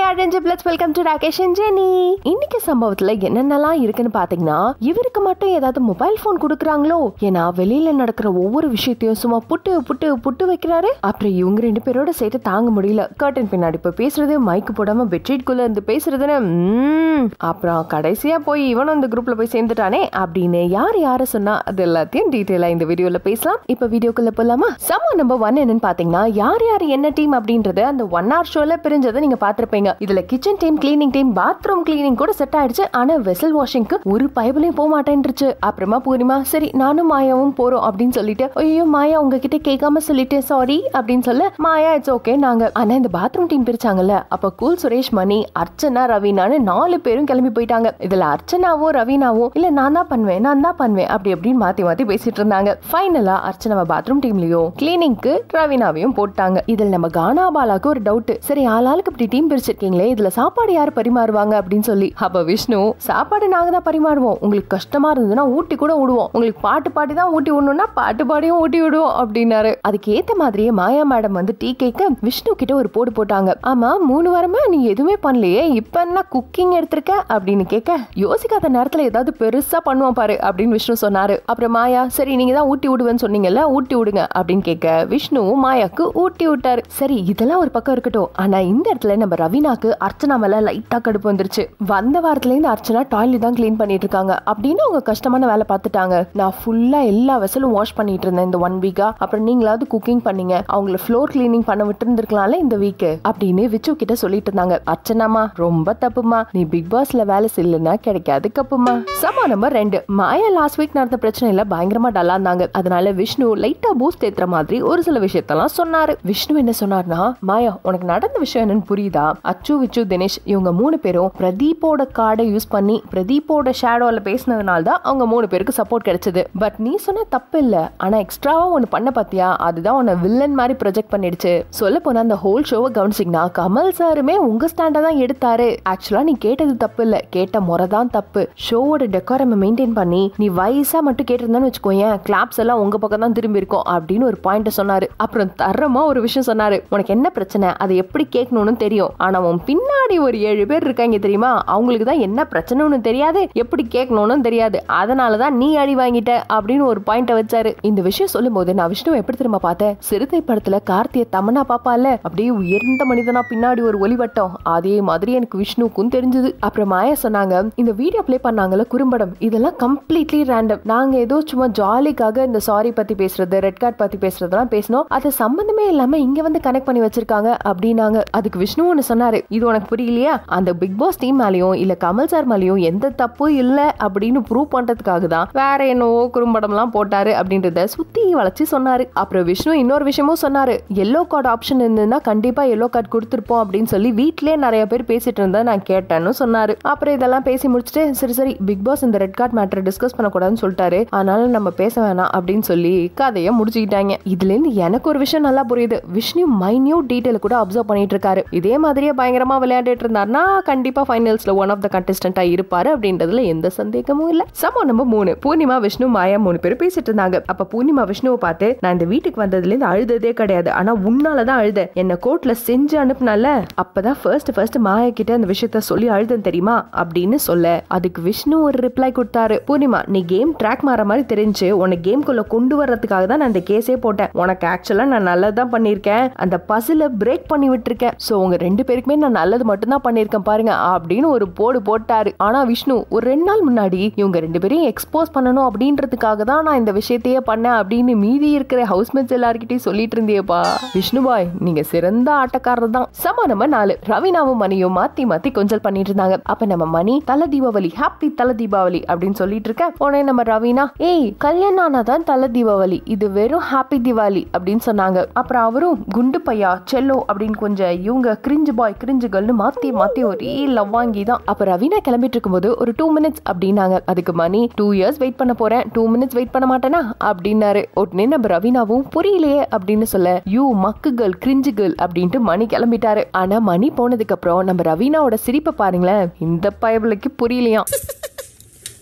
Orange plus welcome to Rakesh and Jenny இன்னைக்கு சம்பவத்துல என்னென்னலாம் இருக்குன்னு பாத்தீங்கன்னா இவருக்கு மட்டும் ஏதாவது மொபைல் போன் கொடுக்குறாங்களோ ஏன்னா வெளியில நடக்கிற ஒவ்வொரு விஷயத்தையும் சும்மா புட்டு புட்டு புட்டு வைக்கிறாரு அப்புறம் இவங்க ரெண்டு பேரோட சேர்த்து தாங்க முடியல கர்டன் பின்னாடி போய் பேசுறது மைக்கு போடாம பெட்ஷீட் குள்ள இருந்து பேசுறதுன்னு ம்ம். அப்புறம் கடைசியா போய் இவனும் இந்த குரூப்ல போய் சேர்ந்துட்டானே அப்படின்னு யார் யார சொன்னா அது எல்லாத்தையும் டீட்டெயிலா இந்த வீடியோல பேசலாம் இப்ப வீடியோக்குள்ள போலாமா சம நம்பர் ஒன் என்னன்னு பாத்தீங்கன்னா யார் யார் என்ன டீம் அப்படின்றது அந்த ஒன் ஹவர் ஷோல பிரிஞ்சதை நீங்க பாத்திருப்பீங்க இதுல kitchen team cleaning team bathroom cleaning கூட செட் ஆயிடுச்சு ஆனா வெசல் வாஷிங்க்கு ஒரு பைபிளையும் போக மாட்டேன்ருச்சு அப்புறமா பூர்ணிமா சரி நானும் மாயாவும் போறோம் அப்படின்னு சொல்லிட்டு ஐயோ மாயா உங்ககிட்ட கேட்காம சொல்லிட்டேன் சாரி அப்படின்னு சொல்ல மாயா இட்ஸ் ஓகே நாங்க ஆனா இந்த பாத்ரூம் டீம் பிரிச்சாங்கல்ல அப்ப கூல் சுரேஷ் மணி அர்ச்சனா ரவீனான்னு நாலு பேரும் கிளம்பி போயிட்டாங்க இதுல அர்ச்சனாவும் ரவீனாவும் இல்ல நான் தான் பண்ணுவேன் நான் தான் பண்ணுவேன் அப்படி அப்படின்னு மாத்தி மாத்தி பேசிட்டு இருந்தாங்க ஃபைனலா அர்ச்சனாவை பாத்ரூம் டீம்லயும் கிளீனிங்க்கு ரவீனாவையும் போட்டாங்க இதுல நம்ம கானா பாலாக்கு ஒரு டவுட் சரி ஆளாளுக்கு இப்படி டீம் பிரிச்சிருக்கீங்களே இதுல சாப்பாடு யார் பரிமாறுவாங்க அப்படின்னு சொல்லி அப்ப விஷ்ணு சாப்பாடு நாங்க தான் பரிமாறுவோம் உங்களுக்கு கஷ்டமா இருந்ததுன்னா ஊட்டி கூட விடுவோம் உங்களுக்கு பாட்டு பாடி தான் ஊட்டி விடணும்னா பாட்டு பாடியும் ஊட்டி விடுவோம் அப்படின்னாரு அதுக்கு ஏத்த மாதிரியே மாயா மேடம் வந்து டீ கேட்க விஷ்ணு கிட்ட ஒரு போடு போட்டாங்க ஆமா மூணு வாரமா நீ எதுவுமே பண்ணலையே இப்ப என்ன குக்கிங் எடுத்திருக்க அப்படின்னு கேட்க யோசிக்காத நேரத்துல ஏதாவது பெருசா பண்ணுவான் பாரு அப்படின்னு விஷ்ணு சொன்னாரு அப்புறம் மாயா சரி நீங்க தான் ஊட்டி விடுவேன்னு சொன்னீங்கல்ல ஊட்டி விடுங்க அப்படின்னு கேட்க விஷ்ணு மாயாக்கு ஊட்டி விட்டாரு சரி இதெல்லாம் ஒரு பக்கம் இருக்கட்டும் ஆனா இந்த இடத்துல நம்ம ரவீனாக்கு அர்ச்சனா மேல லைட்டா கடுப்பு வந்துருச்சு வந்த வாரத்துல இருந்து அர்ச்சனா டாய்லெட் தான் க்ளீன் பண்ணிட்டு இருக்காங்க அப்படின்னு அவங்க கஷ்டமான வேலை பார்த்துட்டாங்க நான் ஃபுல்லா எல்லா வெசலும் வாஷ் பண்ணிட்டு இருந்தேன் இந்த ஒன் வீக்கா அப்புறம் நீங்களாவது குக்கிங் பண்ணீங்க அவங்கள ஃப்ளோர் கிளீனிங் பண்ண விட்டு இருந்திருக்கலாம்ல இந்த வீக் அப்படின்னு விச்சு கிட்ட சொல்லிட்டு இருந்தாங்க அர்ச்சனாமா ரொம்ப தப்புமா நீ பிக் பாஸ்ல வேலை செய்யலன்னா கிடைக்காது கப்புமா சமா நம்பர் ரெண்டு மாயா லாஸ்ட் வீக் நடந்த பிரச்சனையில பயங்கரமா டல்லா இருந்தாங்க அதனால விஷ்ணு லைட்டா பூஸ்ட் ஏத்துற மாதிரி ஒரு சில விஷயத்தெல்லாம் சொன்னாரு விஷ்ணு என்ன சொன்னார்னா மாயா உனக்கு நடந்த விஷயம் என்னன்னு புரியுதா அச்சு விச்சு தினேஷ் இவங்க மூணு பேரும் பிரதீப்போட கார்டை யூஸ் பண்ணி பிரதீப்போட ஷேடோல பேசினதுனால தான் அவங்க மூணு பேருக்கு சப்போர்ட் கிடைச்சது பட் நீ சொன்ன தப்பு இல்ல ஆனா எக்ஸ்ட்ராவா ஒன்னு பண்ண பாத்தியா அதுதான் உன்னை வில்லன் மாதிரி ப்ரொஜெக்ட் பண்ணிடுச்சு சொல்ல போனா அந்த ஹோல் ஷோவை கவனிச்சிங்கன்னா கமல் சாருமே உங்க ஸ்டாண்டை தான் எடுத்தாரு ஆக்சுவலா நீ கேட்டது தப்பு இல்ல கேட்ட முறை தான் தப்பு ஷோவோட டெக்கோரம் மெயின்டைன் பண்ணி நீ வயசா மட்டும் கேட்டிருந்தான்னு வச்சுக்கோயேன் கிளாப்ஸ் எல்லாம் உங்க பக்கம் தான் திரும்பி இருக்கும் அப்படின்னு ஒரு பாயிண்ட் சொன்னாரு அப்புறம் தரமா ஒரு விஷயம் சொன்னாரு உனக்கு என்ன பிரச்சனை அதை எப்படி கேட்கணும்னு தெரியும் ஆனா உன் பின்னாடி ஒரு ஏழு பேர் இருக்காங்க தெரியுமா அவங்களுக்கு தான் என்ன பிரச்சனைன்னு தெரியாது எப்படி கேட்கணும்னு தெரியாது அதனால தான் நீ அடி வாங்கிட்ட அப்படின்னு ஒரு பாயிண்ட வச்சாரு இந்த விஷயம் சொல்லும்போது நான் விஷ்ணு எப்படி திரும்ப பார்த்தேன் சிறுத்தை படத்துல கார்த்திய தமனா பாப்பால அப்படியே உயர்ந்த மனிதனா பின்னாடி ஒரு ஒளிவட்டம் அதே மாதிரி எனக்கு விஷ்ணுக்கும் தெரிஞ்சது அப்புறம் மாயா சொன்னாங்க இந்த வீடியோ ப்ளே பண்ணாங்கல்ல குறும்படம் இதெல்லாம் கம்ப்ளீட்லி ரேண்டம் நாங்க ஏதோ சும்மா ஜாலிக்காக இந்த சாரி பத்தி பேசுறது ரெட் கார்டு பத்தி பேசுறதெல்லாம் பேசணும் அது சம்பந்தமே இல்லாம இங்க வந்து கனெக்ட் பண்ணி வச்சிருக்காங்க அப்படின்னாங்க அதுக்கு விஷ்ணு ஒன்னு சொன்னாரு இது உனக்கு புரியலையா அந்த பிக் பாஸ் டீம் மேலயும் இல்ல கமல் சார் மேலயும் எந்த தப்பும் இல்ல அப்படின்னு ப்ரூவ் பண்றதுக்காக தான் வேற என்னவோ குறும்படம்லாம் போட்டாரு அப்படின்றத சுத்தி வளைச்சு சொன்னாரு அப்புறம் விஷ்ணு இன்னொரு விஷயமும் சொன்னாரு எல்லோ கார்டு ஆப்ஷன் இருந்ததுன்னா கண்டிப்பா எல்லோ கார்டு கொடுத்துருப்போம் அப்படின்னு சொல்லி வீட்லயே நிறைய பேர் பேசிட்டு இருந்தா நான் கேட்டேன்னு சொன்னாரு அப்புறம் இதெல்லாம் பேசி முடிச்சுட்டு சரி சரி பிக் பாஸ் இந்த ரெட் கார்டு மேட்டர் டிஸ்கஸ் பண்ணக்கூடாதுன்னு சொல்லிட்டாரு அதனால நம்ம பேச வேணாம் அப்படின்னு சொல்லி கதையை முடிச்சுக்கிட்டாங்க இதுல இருந்து எனக்கு ஒரு விஷயம் நல்லா புரியுது விஷ்ணு மைன்யூட் டீடைல் கூட அப்சர்வ் பண்ணிட்டு இருக்காரு இதே மாதிரியே பயங்கரமா விளையாடிட்டு இருந்தாருன்னா கண்டிப்பா ஃபைனல்ஸ்ல ஒன் ஆஃப் த கண்டஸ்டன்டா இருப்பாரு அப்படின்றதுல எந்த சந்தேகமும் இல்ல சமம் நம்பர் மூணு பூர்ணிமா விஷ்ணு மாயா மூணு பேரும் பேசிட்டு இருந்தாங்க அப்ப பூர்ணிமா விஷ்ணுவை பார்த்து நான் இந்த வீட்டுக்கு வந்ததுல இருந்து அழுததே கிடையாது ஆனா உன்னாலதான் அழுத என்ன கோர்ட்ல செஞ்சு அனுப்புனால அப்பதான் ஃபர்ஸ்ட் ஃபர்ஸ்ட் மாயா கிட்ட அந்த விஷயத்த சொல்லி அழுதன் தெரியுமா அப்படின்னு சொல்ல அதுக்கு விஷ்ணு ஒரு ரிப்ளை கொடுத்தாரு பூர்ணிமா நீ கேம் ட்ராக் மாற மாதிரி தெரிஞ்சு உன்னை கேம்குள்ள கொண்டு வர்றதுக்காக தான் நான் இந்த கேஸே போட்டேன் உனக்கு ஆக்சுவலா நான் நல்லதுதான் பண்ணிருக்கேன் அந்த பசில பிரேக் பண்ணி விட்டுருக்கேன் சோ உங்க ரெண்டு பேருக்குமே நான் நல்லது மட்டும் தான் பண்ணிருக்கேன் பாருங்க அப்படின்னு ஒரு போடு போட்டாரு ஆனா விஷ்ணு ஒரு ரெண்டு நாள் முன்னாடி இவங்க ரெண்டு பேரையும் எக்ஸ்போஸ் பண்ணணும் அப்படின்றதுக்காக தான் நான் இந்த விஷயத்தையே பண்ணேன் அப்படின்னு மீதி இருக்கிற ஹவுஸ்மேட்ஸ் எல்லார்கிட்டயும் சொல்லிட்டு இருந்தியப்பா விஷ்ணு பாய் நீங்க சிறந்த ஆட்டக்காரர் தான் சம நம்ம நாலு ரவினாவும் மணியும் மாத்தி மாத்தி கொஞ்சல் பண்ணிட்டு இருந்தாங்க அப்ப நம்ம மணி தல தீபாவளி ஹாப்பி தல தீபாவளி அப்படின்னு சொல்லிட்டு இருக்க உடனே நம்ம ரவினா ஏய் கல்யாணம் ஆனாதான் தல தீபாவளி இது வெறும் ஹாப்பி தீபாவளி அப்படின்னு சொன்னாங்க அப்புறம் அவரும் குண்டு பையா செல்லோ அப்படின்னு கொஞ்சம் இவங்க கிரிஞ்சு பாய் கிரிஞ்சு கேர்ள்னு மாத்தி மாத்தி ஒரே லவ் வாங்கி தான் அப்ப ரவீனா கிளம்பிட்டு இருக்கும்போது ஒரு டூ மினிட்ஸ் அப்படின்னாங்க அதுக்கு மணி டூ இயர்ஸ் வெயிட் பண்ண போறேன் டூ மினிட்ஸ் வெயிட் பண்ண மாட்டேனா அப்படின்னாரு உடனே நம்ம ரவீனாவும் புரியலையே அப்படின்னு சொல்ல யூ மக்கு கேர்ள் கிரிஞ்சு கேர்ள் அப்படின்ட்டு மணி கிளம்பிட்டாரு ஆனா மணி போனதுக்கு அப்புறம் நம்ம ரவீனாவோட சிரிப்பை பாருங்களேன் இந்த பயபலுக்கு புரியலையாம்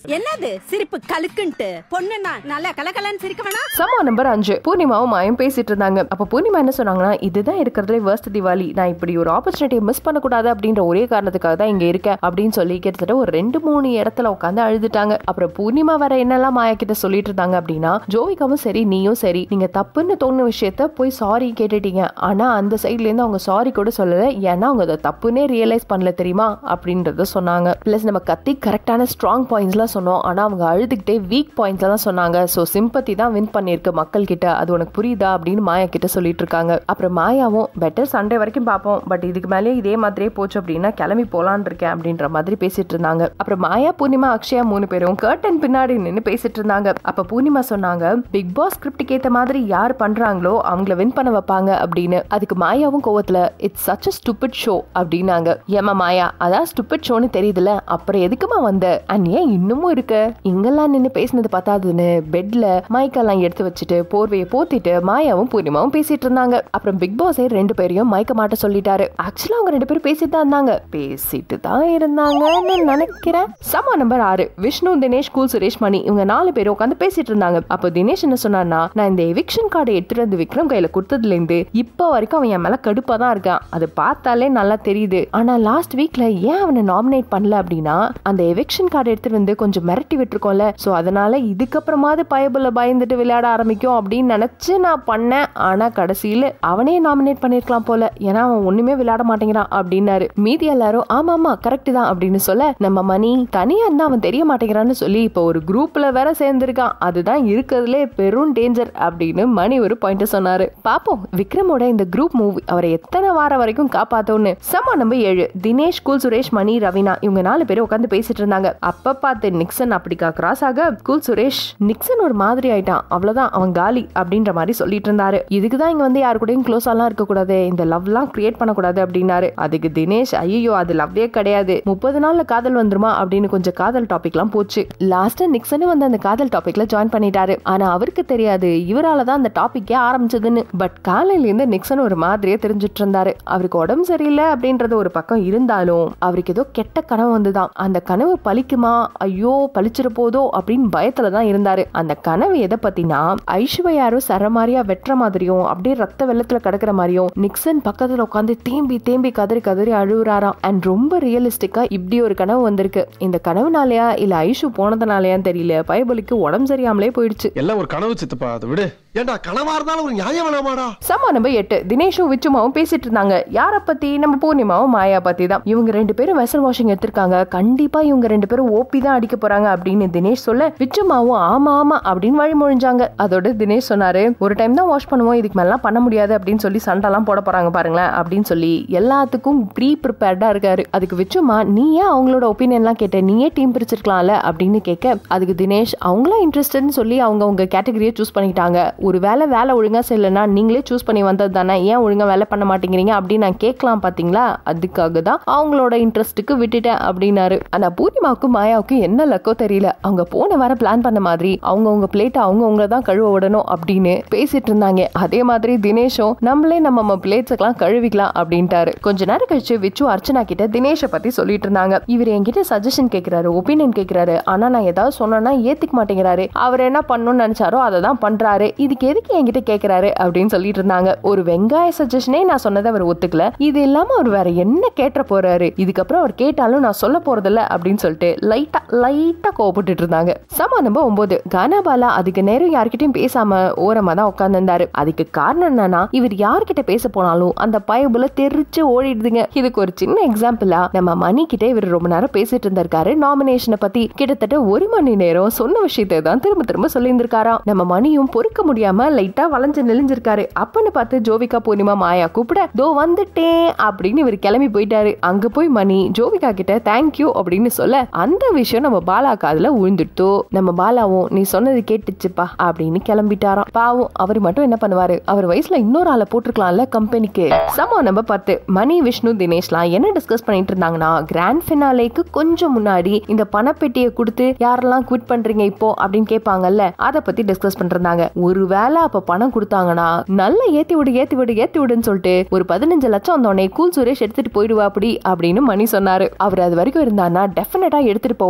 என்னது சிரிப்பு கலுக்குன்ட்டு பொண்ணுன்னா நல்லா கலகலன்னு சிரிக்க வேணா சம நம்பர் அஞ்சு பூர்ணிமாவும் மாயம் பேசிட்டு இருந்தாங்க அப்ப பூர்ணிமா என்ன சொன்னாங்கன்னா இதுதான் இருக்கிறதுல வேர்ஸ்ட் திவாலி நான் இப்படி ஒரு ஆப்பர்ச்சுனிட்டியை மிஸ் பண்ணக்கூடாது அப்படின்ற ஒரே காரணத்துக்காக தான் இங்க இருக்கேன் அப்படின்னு சொல்லி கிட்டத்தட்ட ஒரு ரெண்டு மூணு இடத்துல உட்காந்து அழுதுட்டாங்க அப்புறம் பூர்ணிமா வேற என்னெல்லாம் மாயா கிட்ட சொல்லிட்டு இருந்தாங்க அப்படின்னா ஜோவிகாவும் சரி நீயும் சரி நீங்க தப்புன்னு தோணுன விஷயத்த போய் சாரி கேட்டுட்டீங்க ஆனா அந்த சைட்ல இருந்து அவங்க சாரி கூட சொல்லல ஏன்னா அவங்க அதை தப்புன்னே ரியலைஸ் பண்ணல தெரியுமா அப்படின்றத சொன்னாங்க பிளஸ் நம்ம கத்தி கரெக்டான ஸ்ட்ராங் பாயிண்ட்ஸ்லாம் சொன்னோம் ஆனா அவங்க அழுதுகிட்டே வீக் பாயிண்ட்ஸ் தான் சொன்னாங்க ஸோ சிம்பத்தி தான் வின் பண்ணிருக்கு மக்கள் கிட்ட அது உனக்கு புரியுதா அப்படின்னு மாயா கிட்ட சொல்லிட்டு இருக்காங்க அப்புறம் மாயாவும் பெட்டர் சண்டே வரைக்கும் பார்ப்போம் பட் இதுக்கு மேலேயே இதே மாதிரியே போச்சு அப்படின்னா கிளம்பி போலான் இருக்கேன் அப்படின்ற மாதிரி பேசிட்டு இருந்தாங்க அப்புறம் மாயா பூர்ணிமா அக்ஷயா மூணு பேரும் கர்டன் பின்னாடி நின்று பேசிட்டு இருந்தாங்க அப்ப பூர்ணிமா சொன்னாங்க பிக் பாஸ் ஸ்கிரிப்டுக்கு ஏத்த மாதிரி யார் பண்றாங்களோ அவங்கள வின் பண்ண வைப்பாங்க அப்படின்னு அதுக்கு மாயாவும் கோவத்துல it's such a stupid show அப்படின்னாங்க ஏமா மாயா அதான் ஸ்டூபிட் ஷோன்னு தெரியுதுல அப்புறம் எதுக்குமா வந்த அண்ட் ஏன் இன்னமும் இருக்க இங்கெல்லாம் நின்று பேசினது பத்தாதுன்னு பெட்ல மைக்கெல்லாம் எடுத்து வச்சுட்டு போர்வையை போத்திட்டு மாயாவும் பூர்ணிமாவும் பேசிட்டு இருந்தாங்க அப்புறம் பிக் பாஸே ரெண்டு பேரையும் மயக்க மாட்ட சொல்லிட்டாரு ஆக்சுவலா அவங்க ரெண்டு பேரும் பேசிட்டு தான் இருந்தாங்க பேசிட்டு தான் இருந்தாங்கன்னு நினைக்கிறேன் சம நம்பர் ஆறு விஷ்ணு தினேஷ் கூல் சுரேஷ் மணி இவங்க நாலு பேரும் உட்காந்து பேசிட்டு இருந்தாங்க அப்போ தினேஷ் என்ன சொன்னார்னா நான் இந்த எவிக்ஷன் கார்டை எடுத்துட்டு வந்து விக்ரம் கையில கொடுத்ததுல இருந்து இப்போ வரைக்கும் அவன் என் மேல கடுப்பா தான் இருக்கான் அது பார்த்தாலே நல்லா தெரியுது ஆனா லாஸ்ட் வீக்ல ஏன் அவனை நாமினேட் பண்ணல அப்படின்னா அந்த எவிக்ஷன் கார்டு எடுத்துட்டு வந்து கொஞ்சம் மிரட்டி விட்டுருக்கோம்ல சோ அதனால இதுக்கப்புறமாவது பயபுல பயந்துட்டு விளையாட ஆரம்பிக்கும் அப்படின்னு நினைச்சு நான் பண்ணேன் ஆனா கடைசியில அவனே நாமினேட் பண்ணிருக்கலாம் போல ஏன்னா அவன் ஒண்ணுமே விளையாட மாட்டேங்கிறான் அப்படின்னாரு மீதி எல்லாரும் ஆமா ஆமா கரெக்ட் தான் அப்படின்னு சொல்ல நம்ம மணி தனியா இருந்தா அவன் தெரிய மாட்டேங்கிறான்னு சொல்லி இப்போ ஒரு குரூப்ல வேற சேர்ந்திருக்கான் அதுதான் இருக்கிறதுலே பெரும் டேஞ்சர் அப்படின்னு மணி ஒரு பாயிண்ட் சொன்னாரு பாப்போம் விக்ரமோட இந்த குரூப் மூவி அவரை எத்தனை வாரம் வரைக்கும் காப்பாத்தோன்னு சம நம்பர் ஏழு தினேஷ் கூல் சுரேஷ் மணி ரவினா இவங்க நாலு பேரும் உட்காந்து பேசிட்டு இருந்தாங்க அப்ப பார்த்து நிக்சன் அப்படிக்கா கிராஸ் ஆக கூல் சுரேஷ் நிக்சன் ஒரு மாதிரி ஆயிட்டான் அவ்வளவுதான் அவன் காலி அப்படின்ற மாதிரி சொல்லிட்டு இருந்தாரு இதுக்கு தான் இங்க வந்து யாரு கூடயும் க்ளோஸ் எல்லாம் இருக்க கூடாது இந்த லவ்லாம் கிரியேட் பண்ணக்கூடாது அப்படின்னாரு அதுக்கு தினேஷ் ஐயோ அது லவ்வே கிடையாது முப்பது நாள்ல காதல் வந்துருமா அப்படின்னு கொஞ்சம் காதல் டாபிக்லாம் போச்சு லாஸ்டா நிக்சனும் வந்து அந்த காதல் டாபிக்ல ஜாயின் பண்ணிட்டாரு ஆனா அவருக்கு தெரியாது இவரால தான் அந்த டாபிக்கே ஆரம்பிச்சதுன்னு பட் காலையில இருந்து நிக்சன் ஒரு மாதிரியே தெரிஞ்சிட்டு இருந்தாரு அவருக்கு உடம்பு சரியில்லை அப்படின்றது ஒரு பக்கம் இருந்தாலும் அவருக்கு ஏதோ கெட்ட கனவு வந்துதான் அந்த கனவு பலிக்குமா ஐயோ பழிச்சிட போதோ அப்படின்னு பயத்துல தான் இருந்தாரு அந்த கனவு எதை பத்தினா ஐஸ்வர்யா யாரோ சர மாதிரியா வெட்டுற மாதிரியும் அப்படியே ரத்த வெள்ளத்துல கிடக்குற மாதிரியும் நிக்சன் பக்கத்துல உட்காந்து தேம்பி தேம்பி கதறி கதறி அழுகுறாராம் அண்ட் ரொம்ப ரியலிஸ்டிக்கா இப்படி ஒரு கனவு வந்திருக்கு இந்த கனவுனாலயா இல்ல ஐஷு போனதுனாலயான்னு தெரியல பயபலிக்கு உடம்பு சரியாமலே போயிடுச்சு எல்லாம் ஒரு கனவு சித்தப்பா அதை விடு ஏண்டா கனவா இருந்தாலும் ஒரு நியாயம் வேணாமாடா சமா நம்பர் எட்டு தினேஷும் விச்சுமாவும் பேசிட்டு இருந்தாங்க யார பத்தி நம்ம பூர்ணிமாவும் மாயா பத்தி தான் இவங்க ரெண்டு பேரும் வெசல் வாஷிங் எடுத்திருக்காங்க கண்டிப்பா இவங்க ரெண்டு பேரும் ஓபி தான் அடிக்க போறாங்க அப்படின்னு தினேஷ் சொல்ல விச்சுமாவும் ஆமா ஆமா அப்படின்னு வழிமொழிஞ்சாங்க அதோட தினேஷ் சொன்னாரு ஒரு டைம் தான் வாஷ் பண்ணுவோம் இதுக்கு மேலாம் பண்ண முடியாது அப்படின்னு சொல்லி சண்டைலாம் போட போறாங்க பாருங்களேன் அப்படின்னு சொல்லி எல்லாத்துக்கும் ப்ரீ ப்ரிப்பேர்டா இருக்காரு அதுக்கு விச்சுமா நீ ஏன் அவங்களோட ஒப்பீனியன்லாம் கேட்ட நீயே டீம் பிரிச்சிருக்கலாம்ல அப்படின்னு கேட்க அதுக்கு தினேஷ் அவங்களா இன்ட்ரெஸ்ட்னு சொல்லி அவங்க உங்க கேட்டகரியை சூஸ் பண்ணிக்கிட்டாங்க ஒரு வேலை வேலை ஒழுங்கா செய்யலைன்னா நீங்களே சூஸ் பண்ணி வந்தது தானே ஏன் ஒழுங்கா வேலை பண்ண மாட்டேங்கிறீங்க அப்படின்னு நான் கேட்கலாம் பாத்தீங்களா அதுக்காக தான் அவங்களோட இன்ட்ரெஸ்ட்டுக்கு விட்டுட்டேன் அப்படின்னாரு ஆனா பூர்ணிமாவுக்கும் மாயாவுக்கும் என்ன லக்கோ தெரியல அவங்க போன வாரம் பிளான் பண்ண மாதிரி அவங்க உங்க பிளேட்டை அவங்க உங்களை தான் கழுவ விடணும் அப்படின்னு பேசிட்டு இருந்தாங்க அதே மாதிரி தினேஷும் நம்மளே நம்ம பிளேட்ஸுக்கெல்லாம் கழுவிக்கலாம் அப்படின்ட்டாரு கொஞ்ச நேரம் கழிச்சு விச்சு அர்ச்சனா கிட்ட தினேஷை பத்தி சொல்லிட்டு இருந்தாங்க இவர் என்கிட்ட சஜஷன் கேட்கிறாரு ஒப்பீனியன் கேட்கிறாரு ஆனா நான் ஏதாவது சொன்னேன்னா ஏத்துக்க மாட்டேங்கிறாரு அவர் என்ன பண்ணணும்னு நினைச்சாரோ அதை தான் பண்றாரு இதுக்கு எதுக்கு என்கிட்ட கேட்கிறாரு அப்படின்னு சொல்லிட்டு இருந்தாங்க ஒரு வெங்காய சஜஷனே நான் சொன்னதை அவர் ஒத்துக்கல இது இல்லாம அவர் வேற என்ன கேட்ட போறாரு இதுக்கப்புறம் அவர் கேட்டாலும் நான் சொல்ல போறதில்ல அப்படின்னு சொல்லிட்டு லைட்டா லைட்டா கோவப்பட்டுட்டு இருந்தாங்க சமா நம்பர் ஒன்பது கானாபாலா அதுக்கு நேரம் யார்கிட்டயும் பேசாம ஓரமா தான் உட்கார்ந்திருந்தாரு அதுக்கு காரணம் என்னன்னா இவர் யார்கிட்ட பேச போனாலும் அந்த பயபுல தெரிச்சு ஓடிடுதுங்க இதுக்கு ஒரு சின்ன எக்ஸாம்பிளா நம்ம மணி கிட்ட இவர் ரொம்ப நேரம் பேசிட்டு இருந்திருக்காரு நாமினேஷனை பத்தி கிட்டத்தட்ட ஒரு மணி நேரம் சொன்ன விஷயத்தை தான் திரும்ப திரும்ப சொல்லியிருந்திருக்காராம் நம்ம மணியும் பொறுக்க முடியாம லைட்டா வளைஞ்சு நெளிஞ்சிருக்காரு அப்பன்னு பார்த்து ஜோவிகா பூர்ணிமா மாயா கூப்பிட தோ வந்துட்டேன் அப்படின்னு இவர் கிளம்பி போயிட்டாரு அங்க போய் மணி ஜோவிகா கிட்ட தேங்க்யூ அப்படின்னு சொல்ல அந்த விஷயம் நம்ம பாலா காதுல விழுந்துட்டோ நம்ம பாலாவும் நீ சொன்னது கேட்டுச்சுப்பா அப்படின்னு கிளம்பிட்டாராம் பாவம் அவர் மட்டும் என்ன பண்ணுவாரு அவர் வயசுல இன்னொரு ஆளை போட்டிருக்கலாம்ல கம்பெனிக்கு சமோ நம்ம பத்து மணி விஷ்ணு தினேஷ்லாம் என்ன டிஸ்கஸ் பண்ணிட்டு இருந்தாங்கன்னா கிராண்ட் ஃபினாலேக்கு கொஞ்சம் முன்னாடி இந்த பணப்பெட்டியை கொடுத்து யாரெல்லாம் குவிட் பண்றீங்க இப்போ அப்படின்னு கேட்பாங்கல்ல அதை பத்தி டிஸ்கஸ் பண்ணிருந்தாங்க ஒருவேளை அப்ப பணம் கொடுத்தாங்கன்னா நல்லா ஏத்தி விடு ஏத்தி விடு ஏத்தி விடுன்னு சொல்லிட்டு ஒரு பதினஞ்சு லட்சம் வந்தோடனே கூல் சுரேஷ் எடுத்துட்டு போயிடுவா அப்படி அப்படின்னு மணி சொன்னாரு அவர் அது வரைக்கும் இருந்தாருன்னா டெஃபினட்டா எடுத்துட்டு போவாரு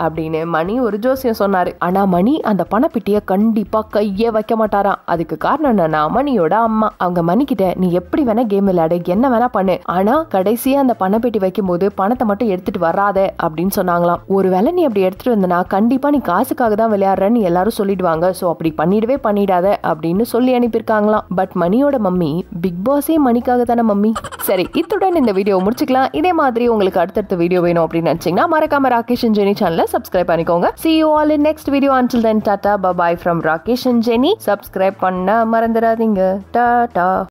அப்படின்னு மணி ஒரு ஜோசியம் சொன்னாரு ஆனா மணி அந்த பணப்பெட்டிய கண்டிப்பா கையே வைக்க மாட்டாராம் அதுக்கு காரணம் என்னன்னா மணியோட அம்மா அவங்க மணி கிட்ட நீ எப்படி வேணா கேம் விளையாடு என்ன வேணா பண்ணு ஆனா கடைசியா அந்த பணப்பெட்டி வைக்கும் போது பணத்தை மட்டும் எடுத்துட்டு வராத அப்படின்னு சொன்னாங்களாம் ஒருவேளை நீ அப்படி எடுத்துட்டு வந்தனா கண்டிப்பா நீ காசுக்காக தான் விளையாடுறன்னு எல்லாரும் சொல்லிடுவாங்க சோ அப்படி பண்ணிடவே பண்ணிடாத அப்படின்னு சொல்லி அனுப்பியிருக்காங்களாம் பட் மணியோட மம்மி பிக் பாஸே மணிக்காக தானே மம்மி சரி இத்துடன் இந்த வீடியோ முடிச்சுக்கலாம் இதே மாதிரி உங்களுக்கு அடுத்தடுத்த வீடியோ வேணும் அப்படின்னு நினைச்சீங்கன்னா மறக்காம ராகேஷ் அண்ட் ஜெனி சேனலை சப்ஸ்கிரைப் பண்ணிக்கோங்க see you all in next video until then tata bye bye from Rakesh and Jenny subscribe பண்ண மறந்துடாதீங்க டாடா